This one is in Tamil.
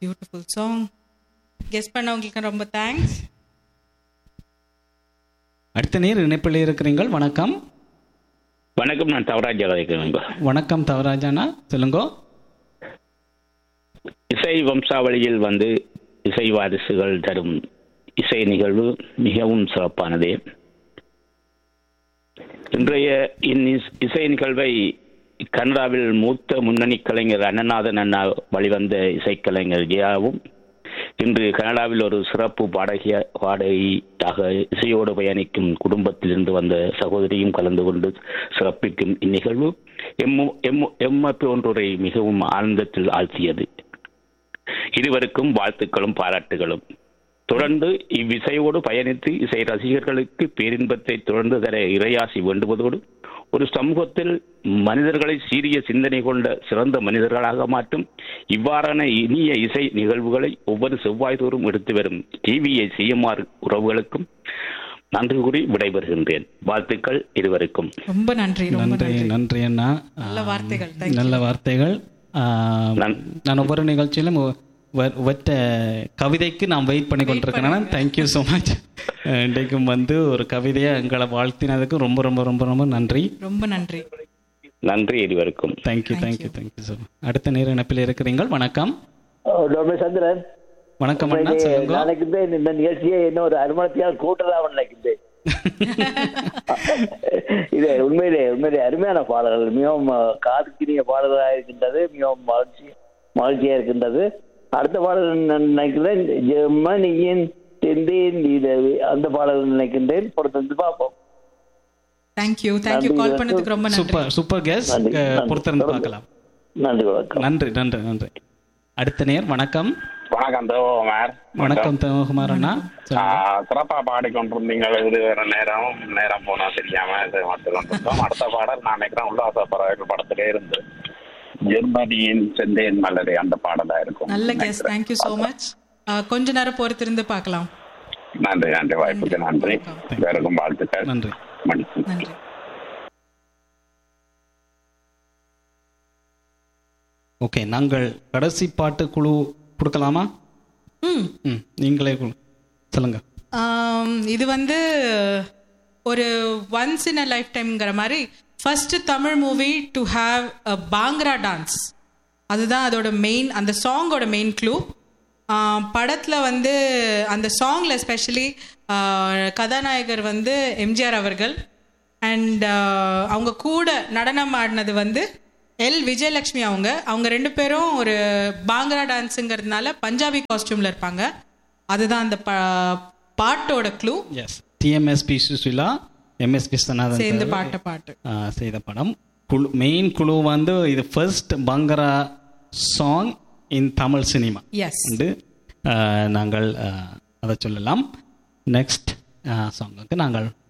பியூட்டிஃபுல் சாங் கெஸ் பண்ணவங்களுக்கு ரொம்ப தேங்க்ஸ் அடுத்த நேர் இணைப்பில் இருக்கிறீங்கள் வணக்கம் வணக்கம் நான் தவராஜா கதைக்கிறேன் வணக்கம் தவராஜானா சொல்லுங்க இசை வம்சாவளியில் வந்து இசை வாரிசுகள் தரும் இசை நிகழ்வு மிகவும் சிறப்பானது இன்றைய இந்நிஸ்- இசை நிகழ்வை கனடாவில் மூத்த முன்னணி கலைஞர் அண்ணநாதன் அண்ணா வழிவந்த இசைக்கலைஞர் ஜெயாவும் இன்று கனடாவில் ஒரு சிறப்பு பாடகிய பாடகியாக இசையோடு பயணிக்கும் குடும்பத்திலிருந்து வந்த சகோதரியும் கலந்து கொண்டு சிறப்பிக்கும் இந்நிகழ்வு எம்மு எம்மு எம்மப்பி ஒன்றுரை மிகவும் ஆனந்தத்தில் ஆழ்த்தியது இருவருக்கும் வாழ்த்துக்களும் பாராட்டுகளும் தொடர்ந்து இவ்விசையோடு பயணித்து இசை ரசிகர்களுக்கு பேரின்பத்தை தொடர்ந்து தர இறையாசி வேண்டுவதோடு ஒரு சமூகத்தில் மனிதர்களை சீரிய சிந்தனை கொண்ட சிறந்த மனிதர்களாக மாற்றும் இவ்வாறான இனிய இசை நிகழ்வுகளை ஒவ்வொரு செவ்வாய்தோறும் எடுத்து வரும் டிவிஐ சிஎம்ஆர் உறவுகளுக்கும் நன்றி கூறி விடைபெறுகின்றேன் வாழ்த்துக்கள் இருவருக்கும் ரொம்ப நன்றி ரொம்ப நன்றி நன்றி நன்றி அண்ணா நல்ல வார்த்தைகள் thank you. நல்ல வார்த்தைகள் ஆ, நன்- நான் ஒவ்வொரு நிகழ்ச்சியிலும் ஒ- ஒ- ஒற்ற கவிதைக்கு நான் வெயிட் பண்ணி கொண்டிருக்கிறேன் தேங்க்யூ ஸோ மச் இன்றைக்கும் வந்து ஒரு கவிதையை எங்களை வாழ்த்தினதுக்கு ரொம்ப ரொம்ப ரொம்ப ரொம்ப நன்றி ரொம்ப நன்றி நன்றி இருவருக்கும் தேங்க்யூ தேங்க்யூ தேங்க்யூ ஸோ அடுத்த நேர இணைப்பில் இருக்கிறீங்கள் வணக்கம் டாக்டர் சந்திரன் வணக்கம் அண்ணா சொல்லுங்க நாளைக்கு இந்த நிகழ்ச்சியை இன்னும் ஒரு அருமணத்தையால் கூட்டலாம் நினைக்கின்றேன் இது உண்மையிலே உண்மையிலே அருமையான பாடல்கள் மிகவும் அஹ், காதுக்கினிய பாடல்களாக இருக்கின்றது மிகவும் மகிழ்ச்சி மகிழ்ச்சியா இருக்கின்றது அடுத்த பாடல் நான் நினைக்கிறேன் ஜெர்மனியின் தெந்தேன் நிலவு அந்த பாடல் நினைக்கின்றேன் பொறுத்து பார்ப்போம் தேங்க்யூ தேங்க்யூ கால் பண்ணதுக்கு ரொம்ப நன்றி சூப்பர் சூப்பர் கேஸ் நன்றி, நன்றி. பொறுத்திருந்து பார்க்கலாம் நன்றி வணக்கம் நன்றி நன்றி நன்றி அடுத்த நேர் வணக்கம் வணக்கம் தேவகுமார் வணக்கம் தேவகுமார் அண்ணா சொல்லுங்க. சிறப்பா பாடிக்கொண்டிருந்தீங்க இது வேற நேரம் நேரம் போனா தெரியாம இது மட்டும் கொண்டிருந்தோம் அடுத்த பாடல் நான் நினைக்கிறேன் உல்லாச பறவைகள் படத்திலே இருந்து ஜெர்மனியின் செந்தேன் மலரே அந்த பாடலா இருக்கும் நல்ல கெஸ் தேங்க்யூ ஸோ மச் கொஞ்ச நேரம் பொறுத்திருந்து பார்க்கலாம் நன்றி நன்றி வாய்ப்புக்கு நன்றி வேறுக்கும் வாழ்த்துக்கள் நன்றி மன்னிச்சு நன்றி ஓகே நாங்கள் கடைசி பாட்டு குழு கொடுக்கலாமா ம் ம் நீங்களே குழு சொல்லுங்க ஆம், இது வந்து ஒரு ஒன்ஸ் இன் அ லைஃப் டைம்ங்கிற மாதிரி first Tamil movie to have a bhangra dance அதுதான் அதோட மெயின் அந்த சாங்கோட மெயின் க்ளூ படத்தில் வந்து அந்த சாங்கில் எஸ்பெஷலி கதாநாயகர் வந்து எம்ஜிஆர் அவர்கள் அண்ட் அவங்க கூட நடனம் ஆடினது வந்து எல் விஜயலட்சுமி அவங்க அவங்க ரெண்டு பேரும் ஒரு பாங்க்ரா டான்ஸுங்கிறதுனால பஞ்சாபி காஸ்டியூமில் இருப்பாங்க அதுதான் அந்த ப பாட்டோட clue yes TMS P Susheela MS Viswanathan சேர்ந்து சார், பாட்ட பாட்டு ஆ, செய்த படம் குழு மெயின் குழு வந்து இது first bhangra song in Tamil cinema yes வந்து ஆ, நாங்கள் ஆ, அதை சொல்லலாம் நெக்ஸ்ட் சாங்குக்கு நாங்கள்